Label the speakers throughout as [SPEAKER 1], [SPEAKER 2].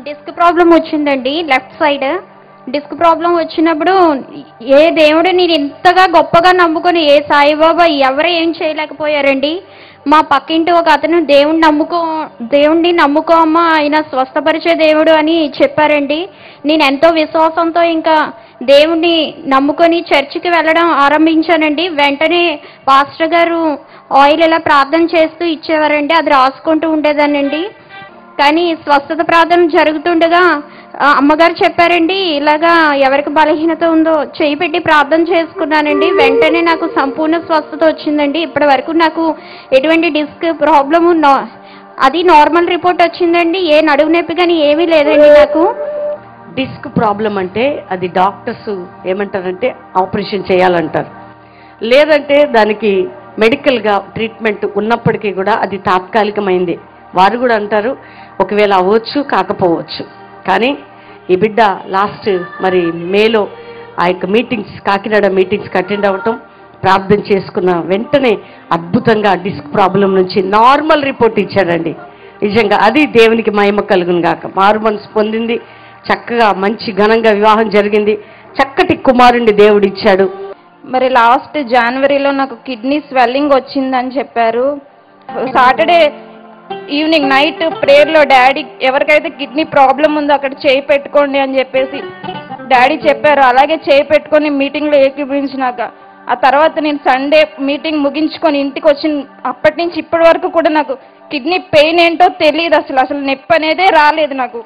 [SPEAKER 1] Disc problem వచ్చిందండి left side disc problem వచ్చినప్పుడు ఏ దేవుడు నేను ఇంతగా గొప్పగా నమ్ముకొని ఏ సాయిబాబా ఎవరు ఏం చేయలేకపోయారండి మా పక్కింటి ఒక అతను దేవుణ్ణి నమ్ముకో దేవుణ్ణి నమ్ముకో అమ్మా ఆయన స్వస్థపరిచే దేవుడు అని చెప్పారండి నేను ఎంతో విశ్వాసంతో ఇంకా దేవుణ్ణి నమ్ముకొని చర్చికి వెళ్ళడం ఆరంభించానండి వెంటనే పాస్టర్ గారు ఆయిల్ ఇలా ప్రార్థన చేస్తూ ఇచ్చేవారండి అది రాసుకుంటూ ఉండేదానండి కానీ స్వస్థత ప్రార్థన జరుగుతుండగా ఆ, అమ్మగారు చెప్పారండి ఇలాగా ఎవరికి బలహీనత ఉందో చేయి పెట్టి ప్రార్థన చేసుకున్నానండి వెంటనే నాకు సంపూర్ణ స్వస్థత వచ్చిందండి ఇప్పటి వరకు నాకు ఎటువంటి డిస్క్ ప్రాబ్లము నా- అది నార్మల్ రిపోర్ట్ వచ్చిందండి ఏ నడుము నొప్పి కానీ ఏమీ లేదండి నాకు
[SPEAKER 2] డిస్క్ ప్రాబ్లం అంటే అది డాక్టర్స్ ఏమంటారంటే ఆపరేషన్ చేయాలంటారు లేదంటే దానికి మెడికల్గా ట్రీట్మెంట్ ఉన్నప్పటికీ కూడా అది తాత్కాలికమైంది వారు కూడా అంటారు ఒకవేళ అవ్వచ్చు కాకపోవచ్చు కానీ ఈ బిడ్డ లాస్ట్ మరి మేలో ఆ యొక్క మీటింగ్స్ కాకినాడ మీటింగ్స్కి అటెండ్ అవ్వటం ప్రార్థన చేసుకున్న వెంటనే అద్భుతంగా డిస్క్ ప్రాబ్లం నుంచి నార్మల్ రిపోర్ట్ ఇచ్చాడండి నిజంగా అది దేవునికి మహిమ కలుగును గాక మారు మనసు పొందింది చక్కగా మంచి ఘనంగా వివాహం జరిగింది చక్కటి కుమారుణ్ణి దేవుడు ఇచ్చాడు
[SPEAKER 3] మరి లాస్ట్ జనవరిలో నాకు కిడ్నీ స్వెల్లింగ్ వచ్చిందని చెప్పారు సాటర్డే ఈవినింగ్ నైట్ ప్రేయర్లో డాడీ ఎవరికైతే కిడ్నీ ప్రాబ్లం ఉందో అక్కడ చేయి పెట్టుకోండి అని చెప్పేసి డాడీ చెప్పారు అలాగే చేయి పెట్టుకొని మీటింగ్లో ఏకీభవించినాక ఆ తర్వాత నేను సండే మీటింగ్ ముగించుకొని ఇంటికి వచ్చిన అప్పటి నుంచి ఇప్పటి వరకు కూడా నాకు కిడ్నీ పెయిన్ ఏంటో తెలియదు అసలు అసలు నొప్పి అనేదే రాలేదు నాకు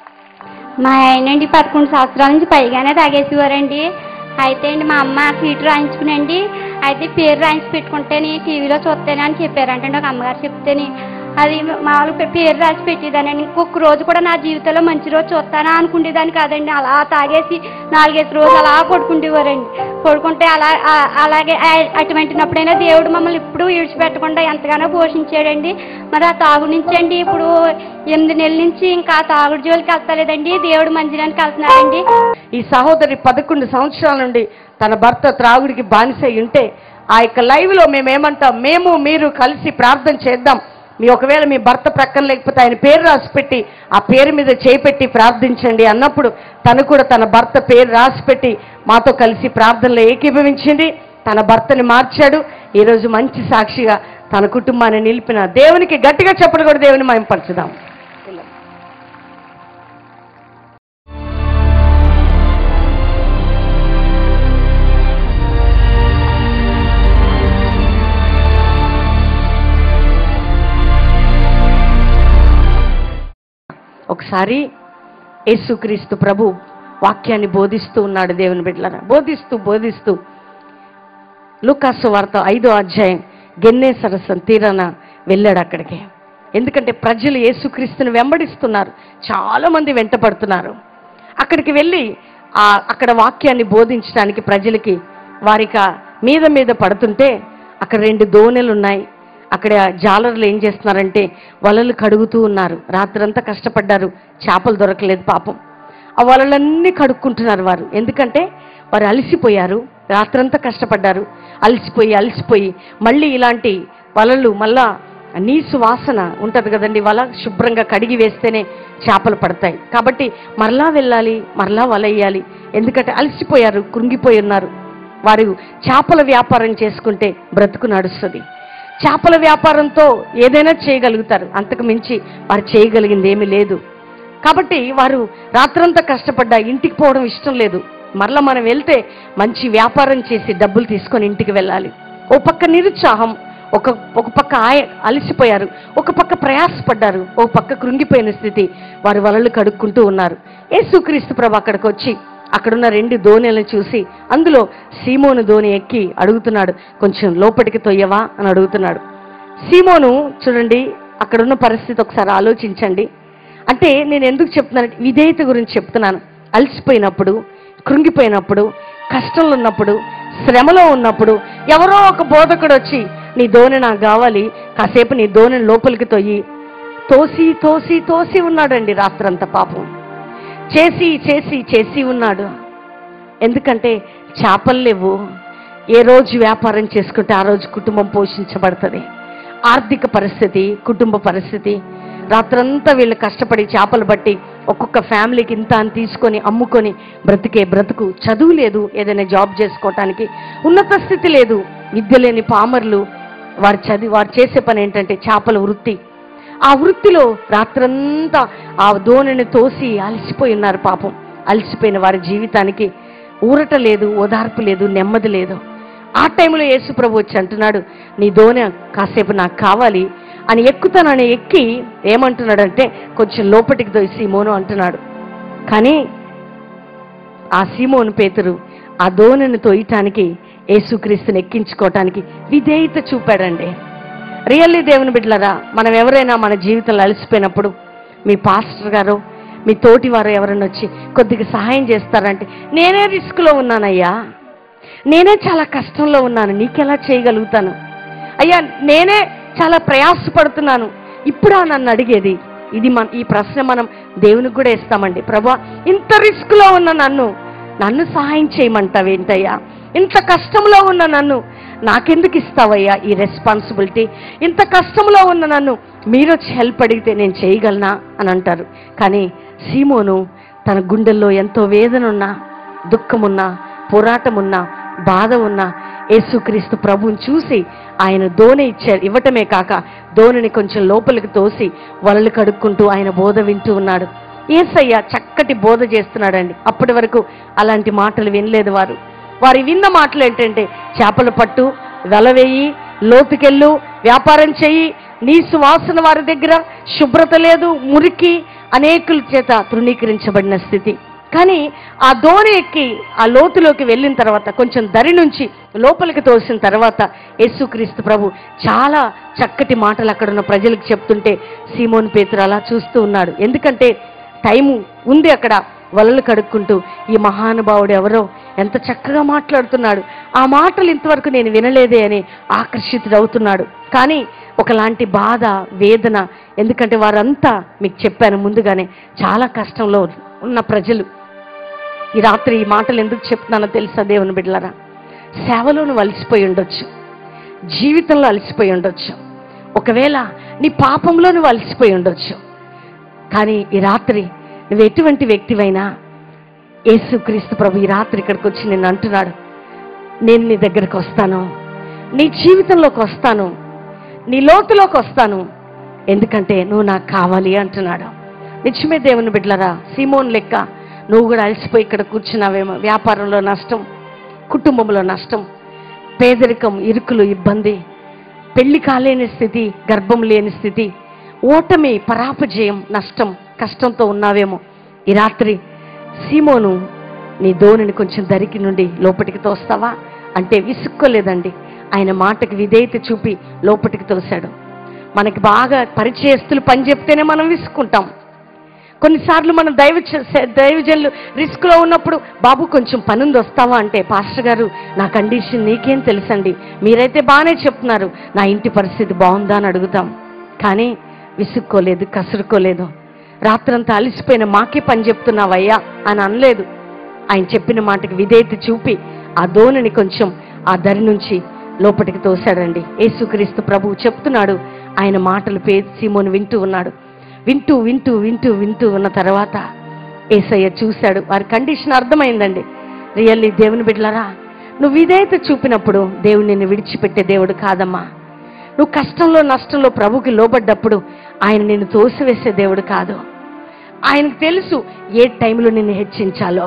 [SPEAKER 1] మా ఆయనండి పదకొండు సంవత్సరాల నుంచి పైగానే తాగేసేవారండి అయితే అండి మా అమ్మ సీటు రాయించుకునండి అయితే పేరు రాయించి పెట్టుకుంటేని టీవీలో చూస్తేనే అని చెప్పారంటే నాకు అమ్మగారు చెప్తేని అది మామూలు పే- పేరు రాసి పెట్టేదానండి ఇంకొక రోజు కూడా నా జీవితంలో మంచి రోజు చూస్తానా అనుకునేదాన్ని కాదండి అలా తాగేసి నాలుగైదు రోజులు అలా పడుకుంటేవారండి పడుకుంటే అలా ఆ- అలాగే ఆ- అటువంటినప్పుడైనా దేవుడు మమ్మల్ని ఇప్పుడు విడిచిపెట్టకుండా ఎంతగానో పోషించాడండి మరి ఆ తాగు నుంచి అండి ఇప్పుడు ఎనిమిది నెలల నుంచి ఇంకా ఆ తాగుడు జోలికి వెళ్తలేదండి దేవుడు మందిరానికి వెళ్తున్నాడండి
[SPEAKER 2] ఈ సహోదరి పదకొండు సంవత్సరాల నుండి తన భర్త త్రాగుడికి బానిసై ఉంటే ఆ యొక్క లైవ్లో మేము ఏమంటాం మేము మీరు కలిసి ప్రార్థన చేద్దాం మీ ఒకవేళ మీ భర్త ప్రక్కన లేకపోతే ఆయన పేరు రాసి పెట్టి ఆ పేరు మీద చేపెట్టి ప్రార్థించండి అన్నప్పుడు తను కూడా తన భర్త పేరు రాసి పెట్టి మాతో కలిసి ప్రార్థనలో ఏకీభవించింది తన భర్తని మార్చాడు ఈరోజు మంచి సాక్షిగా తన కుటుంబాన్ని నిలిపిన దేవునికి గట్టిగా చెప్పడు కూడా దేవుని మేము పరచుదాం ఒకసారి యేసుక్రీస్తు ప్రభు వాక్యాన్ని బోధిస్తూ ఉన్నాడు దేవుని బిడ్డల బోధిస్తూ బోధిస్తూ లూకాసు వార్త ఐదో అధ్యాయం గెన్నే సరస్సం తీరాన వెళ్ళాడు అక్కడికి ఎందుకంటే ప్రజలు యేసుక్రీస్తుని వెంబడిస్తున్నారు చాలా మంది వెంటపడుతున్నారు అక్కడికి వెళ్ళి ఆ అక్కడ వాక్యాన్ని బోధించడానికి ప్రజలకి వారిక మీద మీద పడుతుంటే అక్కడ రెండు దోణెలు ఉన్నాయి అక్కడ జాలర్లు ఏం చేస్తున్నారంటే వలలు కడుగుతూ ఉన్నారు రాత్రంతా కష్టపడ్డారు చేపలు దొరకలేదు పాపం ఆ వలలన్నీ కడుక్కుంటున్నారు వారు ఎందుకంటే వారు అలసిపోయారు రాత్రంతా కష్టపడ్డారు అలసిపోయి అలసిపోయి మళ్ళీ ఇలాంటి వలలు మళ్ళా నీసు వాసన ఉంటుంది కదండి వల శుభ్రంగా కడిగి వేస్తేనే చేపలు పడతాయి కాబట్టి మరలా వెళ్ళాలి మరలా వల వేయాలి ఎందుకంటే అలసిపోయారు కృంగిపోయి ఉన్నారు వారు చేపల వ్యాపారం చేసుకుంటే బ్రతుకు నడుస్తుంది చేపల వ్యాపారంతో ఏదైనా చేయగలుగుతారు అంతకు మించి వారు చేయగలిగింది ఏమీ లేదు కాబట్టి వారు రాత్రంతా కష్టపడ్డా ఇంటికి పోవడం ఇష్టం లేదు మరలా మనం వెళ్తే మంచి వ్యాపారం చేసి డబ్బులు తీసుకొని ఇంటికి వెళ్ళాలి ఓ పక్క నిరుత్సాహం ఒక ఒక పక్క ఆయ అలసిపోయారు ఒక పక్క ప్రయాసపడ్డారు ఓ పక్క కృంగిపోయిన స్థితి వారు వలలు కడుక్కుంటూ ఉన్నారు యేసుక్రీస్తు ప్రభు అక్కడికి వచ్చి అక్కడున్న రెండు దోణిలను చూసి అందులో సీమోను దోణి ఎక్కి అడుగుతున్నాడు కొంచెం లోపలికి తొయ్యవా అని అడుగుతున్నాడు సీమోను చూడండి అక్కడున్న పరిస్థితి ఒకసారి ఆలోచించండి అంటే నేను ఎందుకు చెప్తున్నాను విధేయత గురించి చెప్తున్నాను అలసిపోయినప్పుడు కృంగిపోయినప్పుడు కష్టంలో ఉన్నప్పుడు శ్రమలో ఉన్నప్పుడు ఎవరో ఒక బోధకుడు వచ్చి నీ దోణి నాకు కావాలి కాసేపు నీ దోణిని లోపలికి తొయ్యి తోసి తోసి తోసి ఉన్నాడండి రాత్రంతా పాపం చేసి చేసి చేసి ఉన్నాడు ఎందుకంటే చేపలు లేవు ఏ రోజు వ్యాపారం చేసుకుంటే ఆ రోజు కుటుంబం పోషించబడుతుంది ఆర్థిక పరిస్థితి కుటుంబ పరిస్థితి రాత్రంతా వీళ్ళు కష్టపడి చేపలు బట్టి ఒక్కొక్క ఫ్యామిలీకి ఇంత అని తీసుకొని అమ్ముకొని బ్రతికే బ్రతుకు చదువు లేదు ఏదైనా జాబ్ చేసుకోవటానికి ఉన్నత స్థితి లేదు విద్య లేని పామర్లు వారు చదివి వారు చేసే పని ఏంటంటే చేపల వృత్తి ఆ వృత్తిలో రాత్రంతా ఆ దోణిని తోసి అలసిపోయి ఉన్నారు పాపం అలసిపోయిన వారి జీవితానికి ఊరట లేదు ఓదార్పు లేదు నెమ్మది లేదు ఆ టైంలో యేసుప్రభు వచ్చి అంటున్నాడు నీ దోణి కాసేపు నాకు కావాలి అని ఎక్కుతానని ఎక్కి ఏమంటున్నాడంటే కొంచెం లోపటికి దోయి సీమోను అంటున్నాడు కానీ ఆ సీమోను పేతురు ఆ దోణిని తోయటానికి యేసుక్రీస్తుని ఎక్కించుకోవటానికి విధేయత చూపాడండి రియల్లీ దేవుని బిడ్డలరా మనం ఎవరైనా మన జీవితంలో అలసిపోయినప్పుడు మీ పాస్టర్ గారు మీ తోటి వారు ఎవరైనా వచ్చి కొద్దిగా సహాయం చేస్తారంటే నేనే రిస్క్లో ఉన్నానయ్యా నేనే చాలా కష్టంలో ఉన్నాను నీకెలా చేయగలుగుతాను అయ్యా నేనే చాలా ప్రయాసపడుతున్నాను ఇప్పుడా నన్ను అడిగేది ఇది మన ఈ ప్రశ్న మనం దేవునికి కూడా ఇస్తామండి ప్రభా ఇంత రిస్క్లో ఉన్న నన్ను నన్ను సహాయం చేయమంటావేంటయ్యా ఇంత కష్టంలో ఉన్న నన్ను నాకెందుకు ఇస్తావయ్యా ఈ రెస్పాన్సిబిలిటీ ఇంత కష్టంలో ఉన్న నన్ను మీరొచ్చి హెల్ప్ అడిగితే నేను చేయగలనా అని అంటారు కానీ సీమోను తన గుండెల్లో ఎంతో వేదన ఉన్నా దుఃఖమున్నా పోరాటమున్నా బాధ ఉన్నా యేసుక్రీస్తు ప్రభువుని చూసి ఆయన దోణి ఇచ్చారు ఇవ్వటమే కాక దోణిని కొంచెం లోపలికి తోసి వలలు కడుక్కుంటూ ఆయన బోధ వింటూ ఉన్నాడు ఏసయ్య చక్కటి బోధ చేస్తున్నాడండి అప్పటి వరకు అలాంటి మాటలు వినలేదు వారు వారి విన్న మాటలు ఏంటంటే చేపల పట్టు వెలవేయి లోతుకెళ్ళు వ్యాపారం చెయ్యి నీ సువాసన వారి దగ్గర శుభ్రత లేదు మురికి అనేకుల చేత తృణీకరించబడిన స్థితి కానీ ఆ దోణి ఎక్కి ఆ లోతులోకి వెళ్ళిన తర్వాత కొంచెం దరి నుంచి లోపలికి తోసిన తర్వాత యేసుక్రీస్తు ప్రభు చాలా చక్కటి మాటలు అక్కడ ఉన్న ప్రజలకు చెప్తుంటే సీమోన్ పేతురు అలా చూస్తూ ఉన్నాడు ఎందుకంటే టైము ఉంది అక్కడ వలలు కడుక్కుంటూ ఈ మహానుభావుడు ఎవరో ఎంత చక్కగా మాట్లాడుతున్నాడు ఆ మాటలు ఇంతవరకు నేను వినలేదే అని ఆకర్షితుడవుతున్నాడు కానీ ఒకలాంటి బాధ వేదన ఎందుకంటే వారంతా మీకు చెప్పాను ముందుగానే చాలా కష్టంలో ఉన్న ప్రజలు ఈ రాత్రి ఈ మాటలు ఎందుకు చెప్తున్నానో తెలుసా దేవుని బిడ్డలారా సేవలోను అలసిపోయి ఉండొచ్చు జీవితంలో అలసిపోయి ఉండొచ్చు ఒకవేళ నీ పాపంలో నువ్వు అలసిపోయి ఉండొచ్చు కానీ ఈ రాత్రి నువ్వు ఎటువంటి వ్యక్తివైనా యేసుక్రీస్తు ప్రభు ఈ రాత్రి ఇక్కడికి వచ్చి నిన్ను అంటున్నాడు నేను నీ దగ్గరకు వస్తాను నీ జీవితంలోకి వస్తాను నీ లోతులోకి వస్తాను ఎందుకంటే నువ్వు నాకు కావాలి అంటున్నాడు నిజమే దేవుని బిడ్డలరా సీమోన్ లెక్క నువ్వు కూడా అలసిపోయి ఇక్కడ కూర్చున్నావేమో వ్యాపారంలో నష్టం కుటుంబంలో నష్టం పేదరికం ఇరుకులు ఇబ్బంది పెళ్లి కాలేని స్థితి గర్భం లేని స్థితి ఓటమి పరాపజయం నష్టం కష్టంతో ఉన్నావేమో ఈ రాత్రి సీమోను నీ దోణిని కొంచెం దరికి నుండి లోపటికి తోస్తావా అంటే విసుక్కోలేదండి ఆయన మాటకి విధేయత చూపి లోపటికి తోశాడు మనకి బాగా పరిచయస్తులు పని చెప్తేనే మనం విసుక్కుంటాం కొన్నిసార్లు మనం దైవ దైవజనులు రిస్క్లో ఉన్నప్పుడు బాబు కొంచెం పనుంది వస్తావా అంటే పాస్టర్ గారు నా కండిషన్ నీకేం తెలుసండి మీరైతే బాగానే చెప్తున్నారు నా ఇంటి పరిస్థితి బాగుందా అని అడుగుతాం కానీ విసుక్కోలేదు కసురుకోలేదు రాత్రంతా అలసిపోయిన మాకే పని చెప్తున్నావయ్యా అని అనలేదు ఆయన చెప్పిన మాటకి విధేయత చూపి ఆ దోణిని కొంచెం ఆ దరి నుంచి లోపలికి తోశాడండి యేసుక్రీస్తు ప్రభువు చెప్తున్నాడు ఆయన మాటలు పే సీమోను వింటూ ఉన్నాడు వింటూ వింటూ వింటూ వింటూ ఉన్న తర్వాత ఏసయ్య చూశాడు వారి కండిషన్ అర్థమైందండి రియల్లీ దేవుని బిడ్డలారా నువ్వు విధేయత చూపినప్పుడు దేవుడు నిన్ను విడిచిపెట్టే దేవుడు కాదమ్మా నువ్వు కష్టంలో నష్టంలో ప్రభుకి లోబడ్డప్పుడు ఆయన నిన్ను తోసివేసే దేవుడు కాదు ఆయనకు తెలుసు ఏ టైంలో నిన్ను హెచ్చించాలో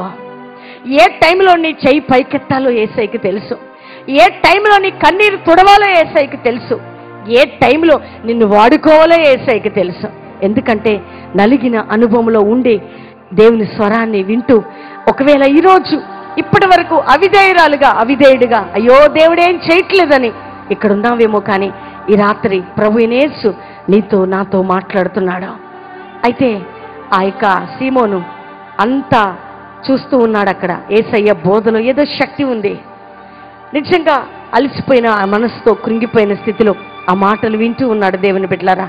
[SPEAKER 2] ఏ టైంలో నీ చెయ్యి పైకెత్తాలో ఏసైకి తెలుసు ఏ టైంలో నీ కన్నీరు తుడవాలో ఏసైకి తెలుసు ఏ టైంలో నిన్ను వాడుకోవాలో ఏసైకి తెలుసు ఎందుకంటే నలిగిన అనుభవంలో ఉండి దేవుని స్వరాన్ని వింటూ ఒకవేళ ఈరోజు ఇప్పటి వరకు అవిధేయురాలుగా అవిధేయుడిగా అయ్యో దేవుడేం చేయట్లేదని ఇక్కడ ఉన్నావేమో కానీ ఈ రాత్రి ప్రభు యేసు నీతో నాతో మాట్లాడుతున్నాడు అయితే ఆ యొక్క సీమోను అంతా చూస్తూ ఉన్నాడు అక్కడ ఏసయ్య బోధలో ఏదో శక్తి ఉంది నిజంగా అలసిపోయిన ఆ మనసుతో కృంగిపోయిన స్థితిలో ఆ మాటలు వింటూ ఉన్నాడు దేవుని బిడ్డలారా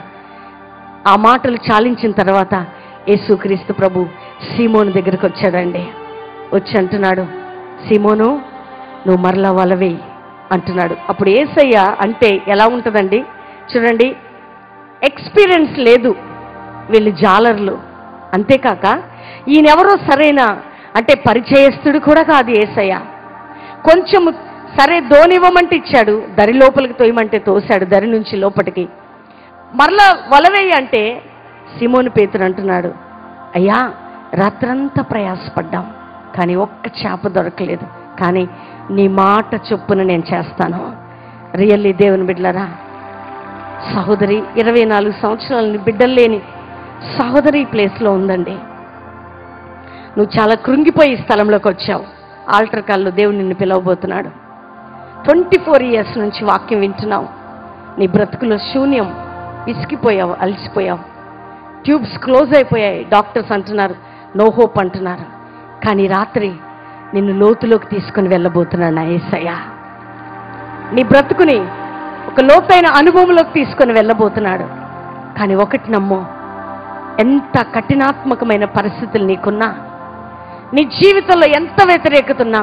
[SPEAKER 2] ఆ మాటలు చాలించిన తర్వాత యేసుక్రీస్తు ప్రభు సీమోను దగ్గరికి వచ్చాడండి వచ్చి అంటున్నాడు సీమోను నువ్వు మరలా వలవే అంటున్నాడు అప్పుడు ఏసయ్య అంటే ఎలా ఉంటుందండి చూడండి ఎక్స్పీరియన్స్ లేదు వీళ్ళు జాలర్లు అంతేకాక ఈయనెవరో సరైన అంటే పరిచయస్తుడు కూడా కాదు ఏసయ్య కొంచెం సరే దోనివ్వమంటే ఇచ్చాడు దరి లోపలికి తోయమంటే తోశాడు దరి నుంచి లోపలికి మరలా వలవేయి అంటే సిమోని పేతురు అంటున్నాడు అయ్యా రాత్రంతా ప్రయాసపడ్డాం కానీ ఒక్క చేప దొరకలేదు కానీ నీ మాట చొప్పున నేను చేస్తాను రియల్లీ దేవుని బిడ్డలరా సహోదరి ఇరవై నాలుగు సంవత్సరాలని బిడ్డలు లేని సహోదరి ఈ ప్లేస్లో ఉందండి నువ్వు చాలా కృంగిపోయి ఈ స్థలంలోకి వచ్చావు ఆల్టర్ కాల్లో దేవుడు నిన్ను పిలవబోతున్నాడు ట్వంటీ ఫోర్ ఇయర్స్ నుంచి వాక్యం వింటున్నావు నీ బ్రతుకులో శూన్యం విసిగిపోయావు అలసిపోయావు ట్యూబ్స్ క్లోజ్ అయిపోయాయి డాక్టర్స్ అంటున్నారు నో హోప్ అంటున్నారు కానీ రాత్రి నిన్ను లోతులోకి తీసుకొని వెళ్ళబోతున్నాడు నా ఏసయ్య నీ బ్రతుకుని ఒక లోతైన అనుభవంలోకి తీసుకొని వెళ్ళబోతున్నాడు కానీ ఒకటి నమ్మో ఎంత కఠినాత్మకమైన పరిస్థితులు నీకున్నా నీ జీవితంలో ఎంత వ్యతిరేకతున్నా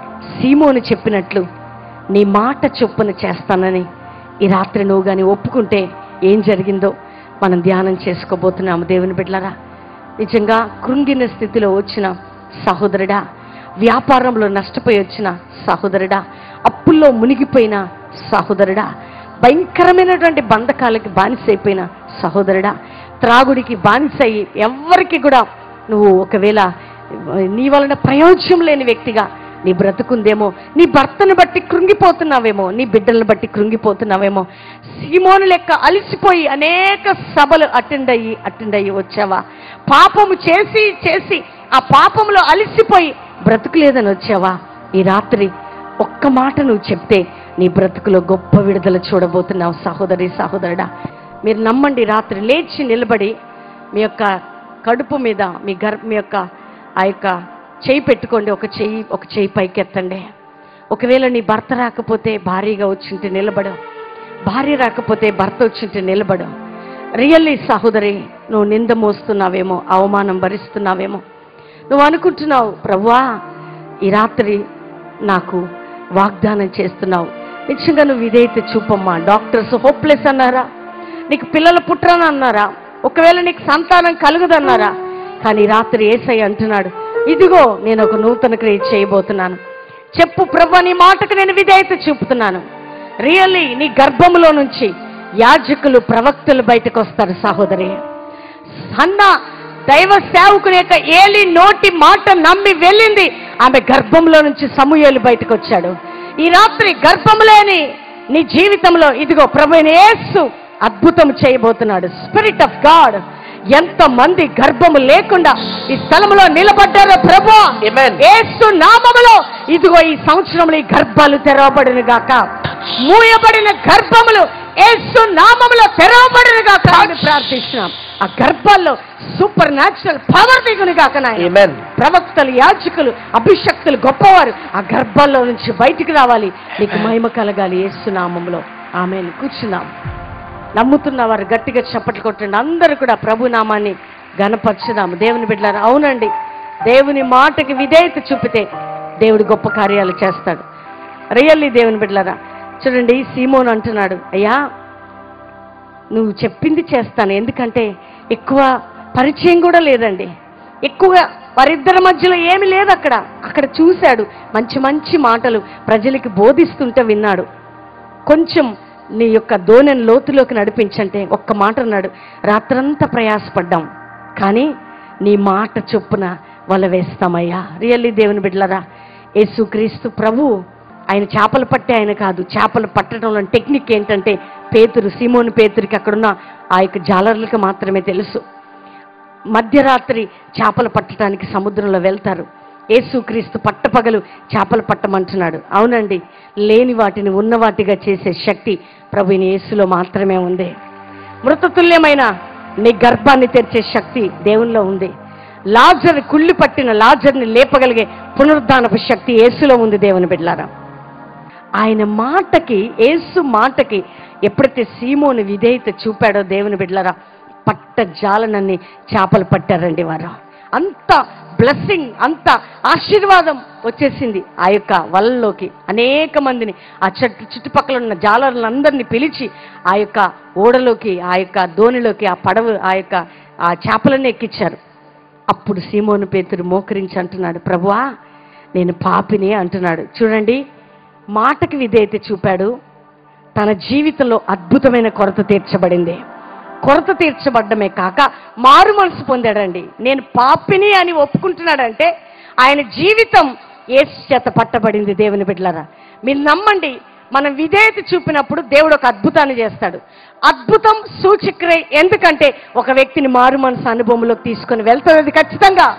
[SPEAKER 2] సీమోని చెప్పినట్లు నీ మాట చొప్పున చేస్తానని ఈ రాత్రి నువ్వు కానీ ఒప్పుకుంటే ఏం జరిగిందో మనం ధ్యానం చేసుకోబోతున్నాము దేవుని బిడ్డలరా నిజంగా కృంగిన స్థితిలో వచ్చిన సహోదరుడా వ్యాపారంలో నష్టపోయి వచ్చిన సహోదరుడా అప్పుల్లో మునిగిపోయిన సహోదరుడా భయంకరమైనటువంటి బంధకాలకి బానిసైపోయిన సహోదరుడా త్రాగుడికి బానిసయి ఎవ్వరికి కూడా నువ్వు ఒకవేళ నీ వలన ప్రయోజనం లేని వ్యక్తిగా నీ బ్రతుకుందేమో నీ భర్తను బట్టి కృంగిపోతున్నావేమో నీ బిడ్డలను బట్టి కృంగిపోతున్నావేమో సీమోను లెక్క అలిసిపోయి అనేక సభలు అటెండ్ అయ్యి అటెండ్ అయ్యి వచ్చావా పాపము చేసి చేసి ఆ పాపంలో అలిసిపోయి బ్రతుకులేదని వచ్చావా ఈ రాత్రి ఒక్క మాట నువ్వు చెప్తే నీ బ్రతుకులో గొప్ప విడుదల చూడబోతున్నావు సహోదరి సహోదరుడా మీరు నమ్మండి రాత్రి లేచి నిలబడి మీ యొక్క కడుపు మీద మీ గర్ మీ యొక్క ఆ యొక్క చేయి పెట్టుకోండి ఒక చెయ్యి ఒక చెయ్యి పైకెత్తండి ఒకవేళ నీ భర్త రాకపోతే భారీగా వచ్చింటే నిలబడు భార్య రాకపోతే భర్త వచ్చింటే నిలబడు రియల్లీ సహోదరి నువ్వు నింద మోస్తున్నావేమో అవమానం భరిస్తున్నావేమో నువ్వు అనుకుంటున్నావు ప్రవ్వా ఈ రాత్రి నాకు వాగ్దానం చేస్తున్నావు నిజంగా నువ్వు ఇదైతే చూపమ్మా డాక్టర్స్ హోప్లెస్ అన్నారా నీకు పిల్లలు పుట్టరని అన్నారా ఒకవేళ నీకు సంతానం కలుగుదన్నారా కానీ రాత్రి ఏసై అంటున్నాడు ఇదిగో నేను ఒక నూతన క్రియ చేయబోతున్నాను చెప్పు ప్రభు నీ మాటకు నేను విధేయత చూపుతున్నాను రియల్లీ నీ గర్భములో నుంచి యాజకులు ప్రవక్తలు బయటకు వస్తారు సహోదరి అన్న దైవ సేవకుని యొక్క ఏలి నోటి మాట నమ్మి వెళ్ళింది ఆమె గర్భంలో నుంచి సమూహలు బయటకు వచ్చాడు ఈ రాత్రి గర్భం లేని నీ జీవితంలో ఇదిగో ప్రభుని యేసు అద్భుతం చేయబోతున్నాడు స్పిరిట్ ఆఫ్ గాడ్ ఎంత మంది గర్భము లేకుండా ఈ స్థలంలో నిలబడ్డారో ప్రభు
[SPEAKER 4] Amen.
[SPEAKER 2] యేసు నామములో ఇదిగో ఈ సంవత్సరంలో ఈ గర్భాలు తెరవబడిన గాక మూయబడిన గర్భములు యేసు నామములో తెరవబడిన గాక అని ప్రార్థిస్తున్నాం ఆ గర్భాల్లో సూపర్ న్యాచురల్ పవర్ దిగుని గాక నాయన
[SPEAKER 4] Amen.
[SPEAKER 2] ప్రవక్తలు యాజకులు అభిషక్తులు గొప్పవారు ఆ గర్భాల్లో నుంచి బయటికి రావాలి నీకు మహిమ కలగాలి యేసునామంలో ఆమె కూర్చున్నాం నమ్ముతున్న వారు గట్టిగా చప్పట్లు కొట్టండి అందరూ కూడా ప్రభు నామాన్ని గనపరచుదాము దేవుని బిడ్డలారు అవునండి దేవుని మాటకి విధేయత చూపితే దేవుడు గొప్ప కార్యాలు చేస్తాడు రియల్లీ దేవుని బిడ్డలారా చూడండి సీమోన్ అంటున్నాడు అయ్యా నువ్వు చెప్పింది చేస్తాను ఎందుకంటే ఎక్కువ పరిచయం కూడా లేదండి ఎక్కువగా వారిద్దరి మధ్యలో ఏమి లేదు అక్కడ అక్కడ చూశాడు మంచి మంచి మాటలు ప్రజలకి బోధిస్తుంటే విన్నాడు కొంచెం నీ యొక్క దోణెను లోతులోకి నడిపించంటే ఒక్క మాట అన్నాడు రాత్రంతా ప్రయాసపడ్డాం కానీ నీ మాట చొప్పున వల వేస్తామయ్యా రియల్లీ దేవుని బిడ్డలరా యేసుక్రీస్తు ప్రభు ఆయన చేపలు పట్టే ఆయన కాదు చేపలు పట్టడంలో టెక్నిక్ ఏంటంటే పేతురు సీమోని పేతురికి అక్కడున్న ఆ యొక్క జాలర్లకు మాత్రమే తెలుసు మధ్యరాత్రి చేపలు పట్టడానికి సముద్రంలో వెళ్తారు యేసుక్రీస్తు పట్టపగలు చేపలు పట్టమంటున్నాడు అవునండి లేని వాటిని ఉన్న వాటిగా చేసే శక్తి ప్రభుని యేసులో మాత్రమే ఉంది మృతతుల్యమైన నీ గర్భాన్ని తెరిచే శక్తి దేవునిలో ఉంది లాజర్ కుళ్ళి పట్టిన లాజర్ని లేపగలిగే పునరుద్ధానపు శక్తి యేసులో ఉంది దేవుని బిడ్లారా ఆయన మాటకి యేసు మాటకి ఎప్పుడైతే సీమోని విధేయత చూపాడో దేవుని బిడ్డలరా పట్ట జాలనన్ని చేపలు పట్టారండి వారు అంత బ్లెస్సింగ్ అంత ఆశీర్వాదం వచ్చేసింది ఆ యొక్క వలల్లోకి అనేక మందిని ఆ చుట్టు చుట్టుపక్కల ఉన్న జాలరులందరినీ పిలిచి ఆ యొక్క ఓడలోకి ఆ యొక్క దోణిలోకి ఆ పడవ ఆ యొక్క ఆ చేపలను ఎక్కించారు అప్పుడు సీమోను పేతురు మోకరించి అంటున్నాడు ప్రభువా నేను పాపిని అంటున్నాడు చూడండి మాటకి విధేయత చూపాడు తన జీవితంలో అద్భుతమైన కొరత తీర్చబడింది కొరత తీర్చబడ్డమే కాక మారు మనసు పొందాడండి నేను పాపిని అని ఒప్పుకుంటున్నాడంటే ఆయన జీవితం ఏసు చేత పట్టబడింది దేవుని బిడ్డలారా మీరు నమ్మండి మనం విధేయత చూపినప్పుడు దేవుడు ఒక అద్భుతాన్ని చేస్తాడు అద్భుతం సూచిక్రయ ఎందుకంటే ఒక వ్యక్తిని మారు మనసు అనుభవంలోకి తీసుకొని వెళ్తుంది ఖచ్చితంగా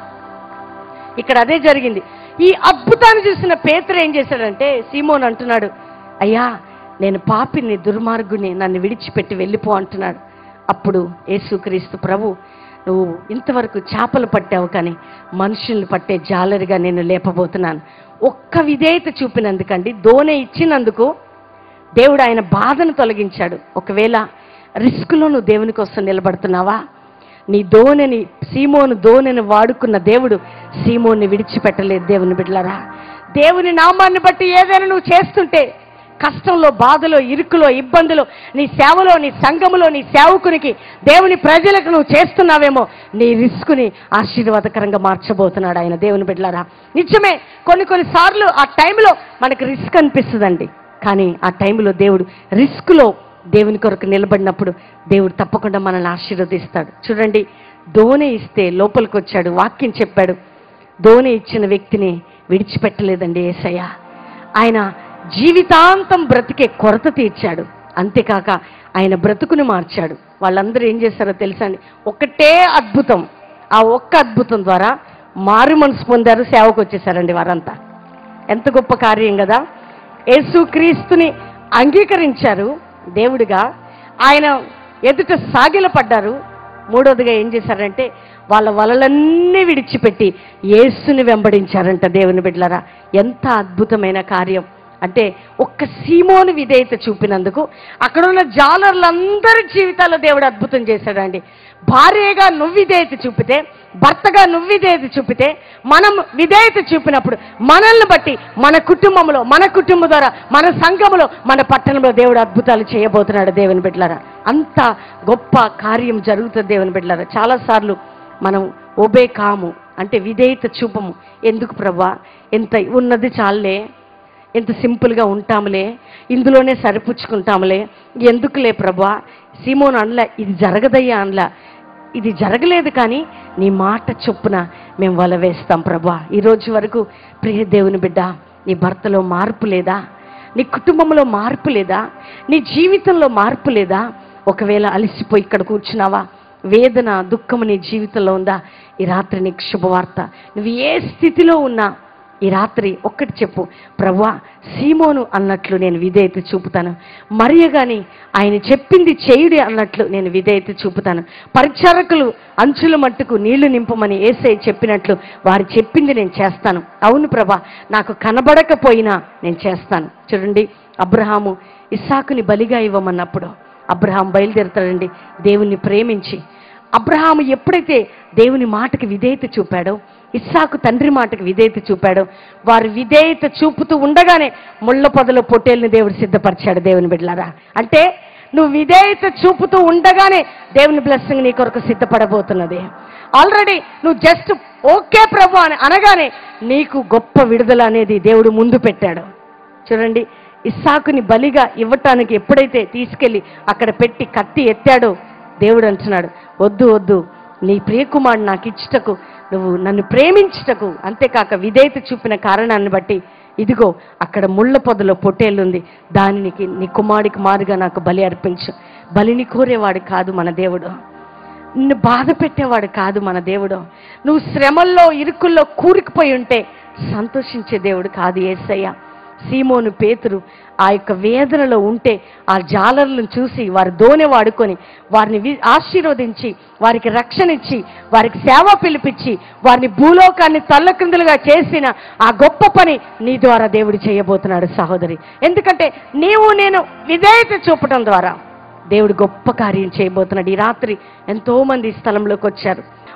[SPEAKER 2] ఇక్కడ అదే జరిగింది ఈ అద్భుతాన్ని చూసిన పేతురు ఏం చేశాడంటే సీమోన్ అంటున్నాడు అయ్యా నేను పాపిని దుర్మార్గుని నన్ను విడిచిపెట్టి వెళ్ళిపో అంటున్నాడు అప్పుడు యేసుక్రీస్తు ప్రభు నువ్వు ఇంతవరకు చేపలు పట్టావు కానీ మనుషుల్ని పట్టే జాలరిగా నేను లేపబోతున్నాను ఒక్క విధేయత చూపినందుకండి దోనె ఇచ్చినందుకు దేవుడు ఆయన బాధను తొలగించాడు ఒకవేళ రిస్క్లో నువ్వు దేవుని కోసం నిలబడుతున్నావా నీ దోనెని సీమోను దోనెని వాడుకున్న దేవుడు సీమోని విడిచిపెట్టలేదు దేవుని బిడ్డలారా దేవుని నామాన్ని బట్టి ఏదైనా నువ్వు చేస్తుంటే కష్టంలో బాధలో ఇరుకులో ఇబ్బందులో నీ సేవలో నీ సంఘములో నీ సేవకునికి దేవుని ప్రజలకు నువ్వు చేస్తున్నావేమో నీ రిస్క్ని ఆశీర్వాదకరంగా మార్చబోతున్నాడు ఆయన దేవుని బిడ్డలారా నిజమే కొన్ని కొన్ని సార్లు ఆ టైంలో మనకి రిస్క్ అనిపిస్తుందండి కానీ ఆ టైంలో దేవుడు రిస్క్లో దేవుని కొరకు నిలబడినప్పుడు దేవుడు తప్పకుండా మనల్ని ఆశీర్వదిస్తాడు చూడండి దోణి ఇస్తే లోపలికి వచ్చాడు వాక్యం చెప్పాడు దోణి ఇచ్చిన వ్యక్తిని విడిచిపెట్టలేదండి ఏసయ్య ఆయన జీవితాంతం బ్రతికే కొరత తీర్చాడు అంతేకాక ఆయన బ్రతుకును మార్చాడు వాళ్ళందరూ ఏం చేశారో తెలుసా అండి ఒకటే అద్భుతం ఆ ఒక్క అద్భుతం ద్వారా మారు మనసు పొందారు సేవకు వచ్చేసారండి వారంతా ఎంత గొప్ప కార్యం కదా యేసుక్రీస్తుని అంగీకరించారు దేవుడిగా ఆయన ఎదుట సాగిలపడ్డారు మూడోదిగా ఏం చేశారంటే వాళ్ళ వలలన్నీ విడిచిపెట్టి యేసుని వెంబడించారంట దేవుని బిడ్డలారా ఎంత అద్భుతమైన కార్యం అంటే ఒక్క సీమోని విధేయత చూపినందుకు అక్కడ ఉన్న జాలర్లందరి జీవితాల్లో దేవుడు అద్భుతం చేశాడండి భార్యగా నువ్వు విధేయత చూపితే భర్తగా నువ్వు విధేయత చూపితే మనం విధేయత చూపినప్పుడు మనల్ని బట్టి మన కుటుంబంలో మన కుటుంబం ద్వారా మన సంఘంలో మన పట్టణంలో దేవుడు అద్భుతాలు చేయబోతున్నాడు దేవుని బిడ్డలారా అంత గొప్ప కార్యం జరుగుతుంది దేవుని బిడ్డలారా చాలాసార్లు మనం ఒబే కాము అంటే విధేయత చూపము ఎందుకు ప్రభా ఎంత ఉన్నది చాలే ఎంత సింపుల్గా ఉంటాములే ఇందులోనే సరిపుచ్చుకుంటాములే ఎందుకులే ప్రభా సీమోన్ అనలా ఇది జరగదయ్యా అనలా ఇది జరగలేదు కానీ నీ మాట చొప్పున మేము వల వేస్తాం ప్రభా ఈ రోజు వరకు ప్రియ దేవుని బిడ్డ నీ భర్తలో మార్పు లేదా నీ కుటుంబంలో మార్పు లేదా నీ జీవితంలో మార్పు లేదా ఒకవేళ అలసిపోయి ఇక్కడ కూర్చున్నావా వేదన దుఃఖము నీ జీవితంలో ఉందా ఈ రాత్రి నీకు శుభవార్త నువ్వు ఏ స్థితిలో ఉన్నా ఈ రాత్రి ఒక్కటి చెప్పు ప్రవ్వా సీమోను అన్నట్లు నేను విధేయత చూపుతాను మరియ గాని ఆయన చెప్పింది చేయుడి అన్నట్లు నేను విధేయత చూపుతాను పరిచారకులు అంచుల మట్టుకు నీళ్లు నింపమని ఏసై చెప్పినట్లు వారు చెప్పింది నేను చేస్తాను అవును ప్రభా నాకు కనబడకపోయినా నేను చేస్తాను చూడండి అబ్రహాము ఇస్సాకుని బలిగా ఇవ్వమన్నప్పుడు అబ్రహాం బయలుదేరుతాడండి దేవుణ్ణి ప్రేమించి అబ్రహాము ఎప్పుడైతే దేవుని మాటకి విధేయత చూపాడో ఇస్సాకు తండ్రి మాటకి విధేయత చూపాడో వారు విధేయత చూపుతూ ఉండగానే ముళ్ళ పొదలో పొట్టేల్ని దేవుడు సిద్ధపరిచాడు దేవుని బిడ్డలారా అంటే నువ్వు విధేయత చూపుతూ ఉండగానే దేవుని బ్లెస్సింగ్ నీ కొరకు సిద్ధపడబోతున్నది ఆల్రెడీ నువ్వు జస్ట్ ఓకే ప్రభు అని అనగానే నీకు గొప్ప విడుదల అనేది దేవుడు ముందు పెట్టాడు చూడండి ఇస్సాకుని బలిగా ఇవ్వటానికి ఎప్పుడైతే తీసుకెళ్ళి అక్కడ పెట్టి కత్తి ఎత్తాడో దేవుడు అంటున్నాడు వద్దు వద్దు నీ ప్రియకుమారుడు నాకు ఇచ్చుటకు నువ్వు నన్ను ప్రేమించుటకు అంతేకాక విధేయత చూపిన కారణాన్ని బట్టి ఇదిగో అక్కడ ముళ్ళ పొదలో పొట్టేళ్ళుంది దానికి నీ కుమారుడికి మారుగా నాకు బలి అర్పించు బలిని కోరేవాడు కాదు మన దేవుడు నిన్ను బాధ పెట్టేవాడు కాదు మన దేవుడు నువ్వు శ్రమల్లో ఇరుకుల్లో కూరుకుపోయి ఉంటే సంతోషించే దేవుడు కాదు ఏసయ్య సీమోను పేతురు ఆ యొక్క వేదనలో ఉంటే ఆ జాలర్లను చూసి వారి దోనె వాడుకొని వారిని వి- ఆశీర్వదించి వారికి రక్షణ ఇచ్చి వారికి సేవ పిలిపించి వారిని భూలోకాన్ని తల్లకిందులుగా చేసిన ఆ గొప్ప పని నీ ద్వారా దేవుడు చేయబోతున్నాడు సహోదరి ఎందుకంటే నీవు నేను విధేయత చూపటం ద్వారా దేవుడు గొప్ప కార్యం చేయబోతున్నాడు ఈ రాత్రి ఎంతో మంది ఈ స్థలంలోకి వచ్చారు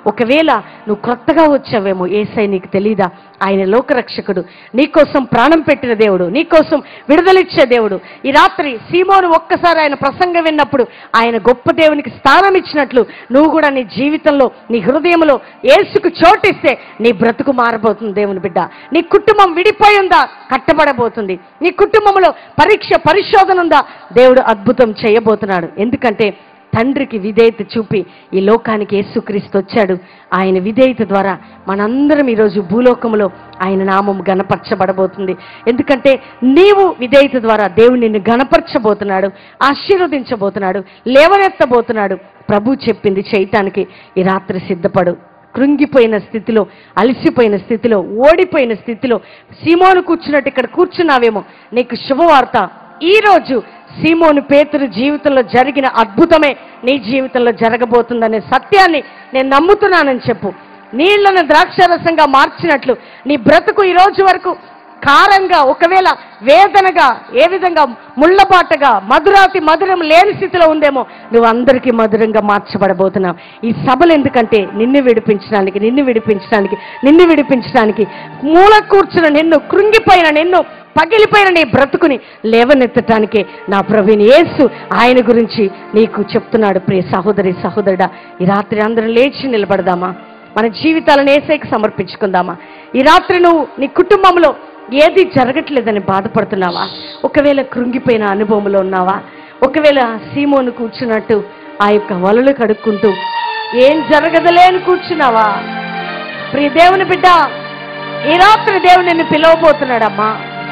[SPEAKER 2] ఒకవేళ నువ్వు కొత్తగా వచ్చావేమో ఏసై నీకు తెలీదా ఆయన లోకరక్షకుడు నీకోసం ప్రాణం పెట్టిన దేవుడు నీకోసం విడుదలిచ్చే దేవుడు ఈ రాత్రి సీమోను ఒక్కసారి ఆయన ప్రసంగం విన్నప్పుడు ఆయన గొప్ప దేవునికి స్థానం ఇచ్చినట్లు నువ్వు కూడా నీ జీవితంలో నీ హృదయంలో ఏసుకు చోటిస్తే నీ బ్రతుకు మారబోతుంది దేవుని బిడ్డ నీ కుటుంబం విడిపోయి ఉందా కట్టబడబోతుంది నీ కుటుంబంలో పరీక్ష పరిశోధన ఉందా దేవుడు అద్భుతం చేయబోతున్నాడు ఎందుకంటే తండ్రికి విధేయత చూపి ఈ లోకానికి యేసుక్రీస్తు వచ్చాడు ఆయన విధేయత ద్వారా మనందరం ఈరోజు భూలోకంలో ఆయన నామం గణపరచబడబోతుంది ఎందుకంటే నీవు విధేయత ద్వారా దేవుడు నిన్ను గణపరచబోతున్నాడు ఆశీర్వదించబోతున్నాడు లేవనెత్తబోతున్నాడు ప్రభు చెప్పింది చేయటానికి ఈ రాత్రి సిద్ధపడు కృంగిపోయిన స్థితిలో అలసిపోయిన స్థితిలో ఓడిపోయిన స్థితిలో సీమోను కూర్చున్నట్టు ఇక్కడ కూర్చున్నావేమో నీకు శుభవార్త ఈ రోజు సీమోను పేతురు జీవితంలో జరిగిన అద్భుతమే నీ జీవితంలో జరగబోతుందనే సత్యాన్ని నేను నమ్ముతున్నానని చెప్పు నీళ్లను ద్రాక్షరసంగా మార్చినట్లు నీ బ్రతుకు ఈ రోజు వరకు కారంగా ఒకవేళ వేదనగా ఏ విధంగా ముళ్ళబాటగా మధురాతి మధురం లేని స్థితిలో ఉందేమో నువ్వు అందరికీ మధురంగా మార్చబడబోతున్నావు ఈ సభలు ఎందుకంటే నిన్ను విడిపించడానికి నిన్ను విడిపించడానికి నిన్ను విడిపించడానికి మూల కూర్చున్న నిన్ను కృంగిపోయిన నిన్ను పగిలిపోయిన నీ బ్రతుకుని లేవనెత్తటానికే నా ప్రవీణ్ యేసు ఆయన గురించి నీకు చెప్తున్నాడు ప్రియ సహోదరి సహోదరుడా ఈ రాత్రి అందరం లేచి నిలబడదామా మన జీవితాలను ఏసైకి సమర్పించుకుందామా ఈ రాత్రి నువ్వు నీ కుటుంబంలో ఏది జరగట్లేదని బాధపడుతున్నావా ఒకవేళ కృంగిపోయిన అనుభవంలో ఉన్నావా ఒకవేళ సీమోను కూర్చున్నట్టు ఆ యొక్క వలలు కడుక్కుంటూ ఏం జరగదులే అని కూర్చున్నావా ప్రియ దేవుని బిడ్డ ఈ రాత్రి దేవుడు నిన్ను పిలవబోతున్నాడమ్మా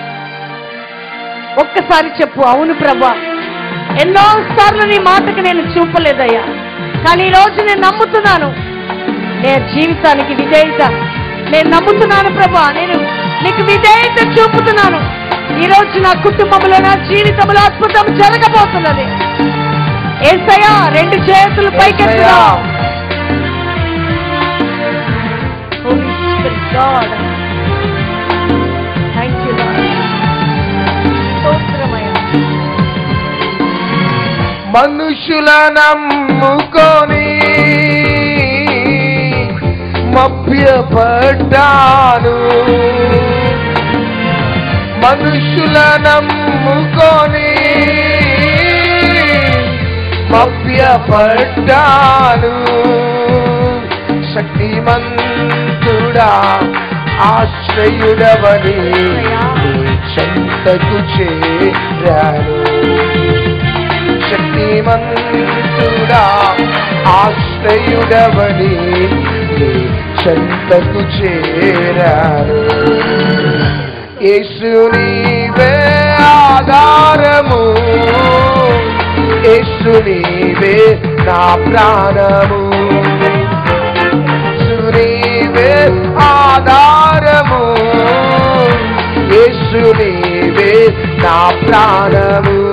[SPEAKER 2] ఒక్కసారి చెప్పు అవును ప్రభా ఎన్నో సార్లు నీ మాటకు నేను చూపలేదయ్యా కానీ ఈ రోజు నేను నమ్ముతున్నాను నేను జీవితానికి విధేయత నేను నమ్ముతున్నాను ప్రభా నేను నీకు విధేయత చూపుతున్నాను ఈ రోజు నా కుటుంబంలో నా జీవితంలో అద్భుతం జరగబోతున్నది ఏసయ్యా రెండు చేతులు పైకెత్తురా Holy Spirit God. Thank you, Lord. స్తోత్రమయ్యా.
[SPEAKER 4] మనుషుల నమ్ముకొని మభ్యపడ్డాను మనుషుల నమ్ముకొని మభ్యపడ్డాను శక్తిమంతుడా ఆశ్రయుడవని నీ చెంతకు చేరాను శక్తిమంతుడా ఆశ్రయుడవని నీ చెంతకు చేరాను యేసు నీవే ఆధారము యేసు నీవే నా ప్రాణము యేసు నీవే ఆధారము యేసు నీవే నా ప్రాణము